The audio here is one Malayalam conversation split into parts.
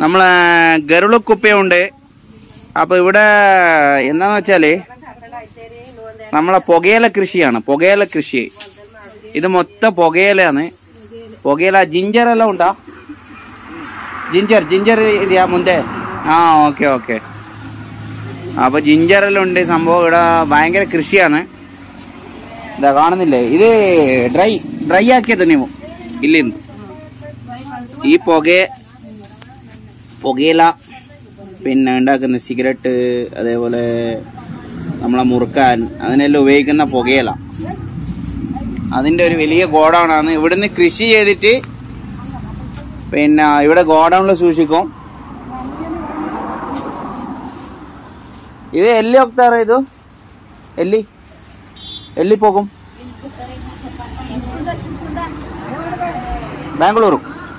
നമ്മളെ ഗരുളക്കുപ്പയുണ്ട് അപ്പോൾ ഇവിടെ എന്താന്ന് വെച്ചാല് നമ്മളെ പുകയില കൃഷിയാണ് പുകയില കൃഷി ഇത് മൊത്തം പുകയിലാണ് പുകയില ജിഞ്ചർ എല്ലാം ഉണ്ടാ ജിഞ്ചർ ജിഞ്ചർ ಇದೆಯಾ ಮುಂದೆ ആ ഓക്കെ ഓക്കെ അപ്പൊ ജിഞ്ചർ എല്ലാം ഉണ്ട് സംഭവം ഇവിടെ ഭയങ്കര കൃഷിയാണ് ഇതാ കാണുന്നില്ലേ ഇത് ഡ്രൈ ഡ്രൈ ആക്കിയത് ನೀವು ഇല്ലിന്ന് ഈ പുക പുകയില പിന്നെ ഉണ്ടാക്കുന്ന സിഗരറ്റ് അതേപോലെ നമ്മളെ മുറുക്കാൻ അതിനെല്ലാം ഉപയോഗിക്കുന്ന പുകയില അതിന്റെ ഒരു വലിയ ഗോഡൗണാണ് ഇവിടുന്ന് കൃഷി ചെയ്തിട്ട് പിന്നെ ഇവിടെ ഗോഡൗണിൽ സൂക്ഷിക്കും ಇದು ಎಲ್ಲಿ ಹೋಗ್ತಾರ ಇದು ಎಲ್ಲಿ ಎಲ್ಲಿ ಹೋಗುം ബാംഗ്ലൂരു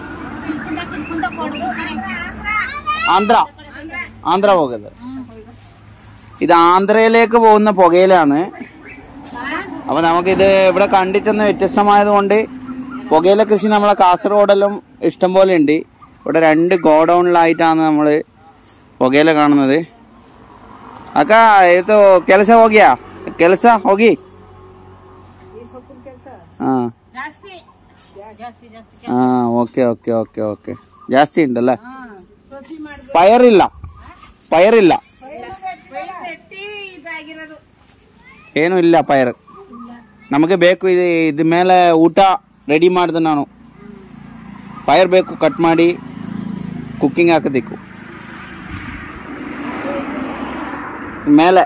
ആന്ധ്ര ആന്ധ്ര പോകുന്നത് ഇത് ആന്ധ്രയിലേക്ക് പോകുന്ന പുകയിലാണ് അപ്പൊ നമുക്കിത് ഇവിടെ കണ്ടിട്ടൊന്ന് വ്യത്യസ്തമായത് കൊണ്ട് പുകയില കൃഷി നമ്മളെ കാസർഗോഡെല്ലാം ഇഷ്ടം പോലെ ഉണ്ട് ഇവിടെ രണ്ട് ഗോഡൗണിലായിട്ടാണ് നമ്മൾ പുകയില കാണുന്നത് ಅಕ್ಕ ಇದು ಕೆಲಸ ಹೋಗ್ಯಾ ಕೆಲಸ ಹೋಗಿ ಹಾ ಹಾ ಓಕೆ ಓಕೆ ಓಕೆ ಓಕೆ ಜಾಸ್ತಿ ಉಂಟಲ್ಲ ಪಯರಿಲ್ಲ ಪಯರಿಲ್ಲ ಏನು ಇಲ್ಲ ಪಯರ್ ನಮಗೆ ಬೇಕು ಇದು ಇದ್ರ ಮೇಲೆ ಊಟ ರೆಡಿ ಮಾಡಿದೆ ನಾನು ಪಯರ್ ಬೇಕು ಕಟ್ ಮಾಡಿ ಕುಕ್ಕಿಂಗ್ ಹಾಕಬೇಕು ಮೇಲೆ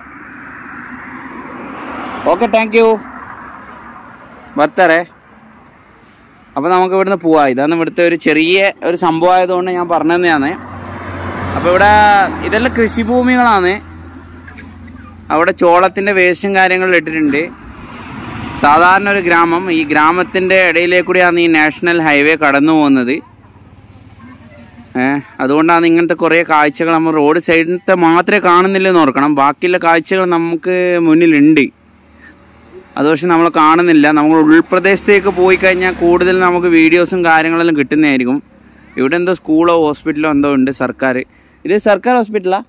ഓക്കെ താങ്ക് യു ಬರ್ತಾರೆ അപ്പോൾ നമുക്ക് ഇവിടുന്ന് പോവാം ഇതാണ് ഇവിടുത്തെ ഒരു ചെറിയ ഒരു സംഭവം ആയതുകൊണ്ട് ഞാൻ പറഞ്ഞു തന്നെയാണ് അപ്പോൾ ഇവിടെ ഇതെല്ലാം കൃഷിഭൂമികളാണ് അവിടെ ചോളത്തിൻ്റെ വേസ്റ്റും കാര്യങ്ങളും ഇട്ടിട്ടുണ്ട് സാധാരണ ഒരു ഗ്രാമം ഈ ഗ്രാമത്തിൻ്റെ ഇടയിലേക്കൂടിയാണ് ഈ നാഷണൽ ഹൈവേ കടന്നു പോകുന്നത് ഏഹ് അതുകൊണ്ടാണ് ഇങ്ങനത്തെ കുറേ കാഴ്ചകൾ നമ്മൾ റോഡ് സൈഡിലത്തെ മാത്രമേ കാണുന്നില്ലെന്ന് ഓർക്കണം ബാക്കിയുള്ള കാഴ്ചകൾ നമുക്ക് മുന്നിലുണ്ട് അത് പക്ഷെ നമ്മൾ കാണുന്നില്ല നമ്മൾ ഉൾപ്രദേശത്തേക്ക് പോയി കഴിഞ്ഞാൽ കൂടുതൽ നമുക്ക് വീഡിയോസും കാര്യങ്ങളെല്ലാം കിട്ടുന്നതായിരിക്കും ഇവിടെ എന്തോ സ്കൂളോ ഹോസ്പിറ്റലോ എന്തോ ഉണ്ട് സർക്കാർ ഇത് സർക്കാർ ഹോസ്പിറ്റലാ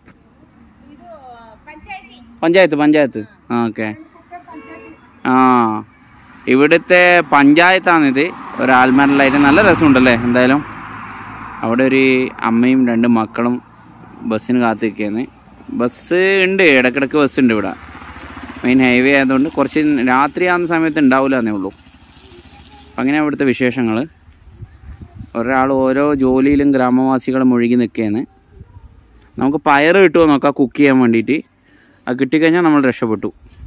പഞ്ചായത്ത് പഞ്ചായത്ത് ആ ഓക്കെ ആ ഇവിടുത്തെ പഞ്ചായത്താണിത് ഒരു ആൽമരലായിട്ട് നല്ല രസമുണ്ടല്ലേ എന്തായാലും അവിടെ ഒരു അമ്മയും രണ്ട് മക്കളും ബസ്സിന് കാത്ത് നിൽക്കുകയാണ് ബസ് ഉണ്ട് ഇടക്കിടക്ക് ബസ് ഉണ്ട് ഇവിടെ മെയിൻ ഹൈവേ ആയതുകൊണ്ട് കുറച്ച് രാത്രി ആകുന്ന സമയത്ത് ഉണ്ടാവില്ല എന്നേ ഉള്ളൂ അപ്പം അങ്ങനെ അവിടുത്തെ വിശേഷങ്ങൾ ഒരാൾ ഓരോ ജോലിയിലും ഗ്രാമവാസികളും മുഴുകി നിൽക്കുകയാണ് നമുക്ക് പയർ കിട്ടുമോ നോക്കാം കുക്ക് ചെയ്യാൻ വേണ്ടിയിട്ട് അത് കിട്ടിക്കഴിഞ്ഞാൽ നമ്മൾ രക്ഷപ്പെട്ടു